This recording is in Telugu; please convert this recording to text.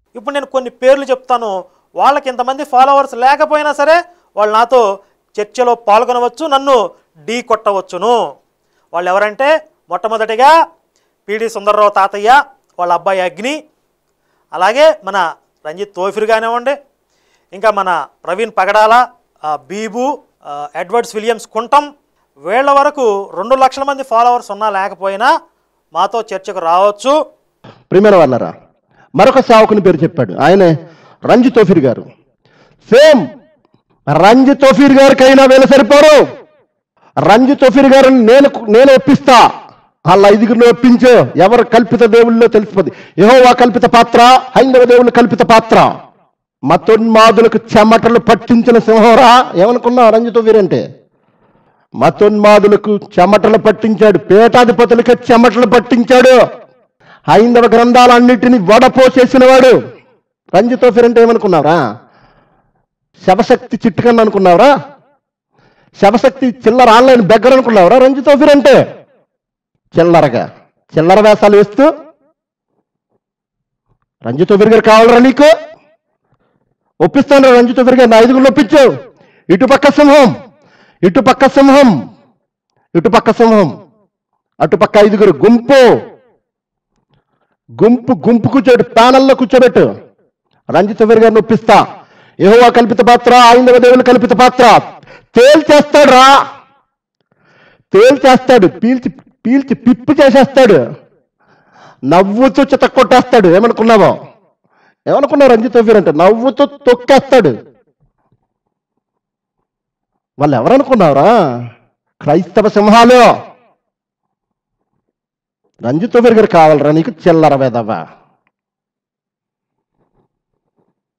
ఇప్పుడు నేను కొన్ని పేర్లు చెప్తాను వాళ్ళకి ఇంతమంది ఫాలోవర్స్ లేకపోయినా సరే వాళ్ళు నాతో చర్చలో పాల్గొనవచ్చు నన్ను ఢీ కొట్టవచ్చును వాళ్ళు ఎవరంటే మొట్టమొదటిగా పిడి సుందర్రావు తాతయ్య వాళ్ళ అబ్బాయి అగ్ని అలాగే మన రంజిత్ తోఫిర్ కానివ్వండి ఇంకా మన ప్రవీణ్ పగడాల ఆ, బీబు ఆ, ఎడ్వర్డ్స్ విలియమ్స్ కుంటం వీళ్ళ వరకు రెండు లక్షల మంది ఫాలోవర్స్ ఉన్నా లేకపోయినా మాతో చర్చకు రావచ్చు ప్రియమైన వాళ్ళరా మరొక సేవకుని పేరు చెప్పాడు ఆయనే రంజి తోఫీర్ గారు సేమ్ రంజి తోఫీర్ గారికైనా వీళ్ళు సరిపోరు రంజి తోఫీర్ గారిని నేను నేను ఒప్పిస్తా వాళ్ళ ఐదుగురిని ఒప్పించు ఎవరు కల్పిత దేవుళ్ళో తెలిసిపోద్ది యెహోవా కల్పిత పాత్ర హైందవ దేవుళ్ళు కల్పిత పాత్ర మతోన్మాదులకు చెమటలు పట్టించిన సింహంరా ఏమనుకున్నావు రంజి తోఫీర్ అంటే మతోన్మాదులకు చెమటలు పట్టించాడు పేటాధిపతులకి చెమటలు పట్టించాడు హైందవ గ్రంథాలన్నిటినీ వడపోసేసిన వాడు రంజితోఫిర్ అంటే ఏమనుకున్నావురా శవశక్తి చిట్టుకన్ను అనుకున్నావురా శవశక్తి చిల్లర ఆన్లైన్ బెగ్గర అనుకున్నావురా రంజితోఫిర్ అంటే చిల్లరగా చిల్లర వేషాలు వేస్తూ రంజితోఫిర్ గారు కావాలరా నీకు ఒప్పిస్తాను రంజితోఫిర్ గారు నా ఐదుగురు ఒప్పించావు ఇటుపక్క సింహం ఇటుపక్క సింహం ఇటుపక్క సింహం అటుపక్క ఐదుగురు గుంపు గుంపు గుంపు కూర్చోబెట్టు ప్యానల్లో కూర్చోబెట్టు రంజిత్ వీర్ గారిని ఒప్పిస్తా యెహోవా కల్పిత పాత్ర ఐందవ దేవుని కల్పిత పాత్ర తేల్చేస్తాడు రా తేల్చేస్తాడు పీల్చి పీల్చి పిప్పు చేసేస్తాడు నవ్వుతూ చిత కొట్టేస్తాడు ఏమనుకున్నావో ఏమనుకున్నావు రంజిత్ వీర్ అంటే నవ్వుతూ తొక్కేస్తాడు వాళ్ళు ఎవరనుకున్నావురా క్రైస్తవ సింహాలు రంజిత్ వీర్ గారు కావాలరా నీకు చిల్లర వేదవా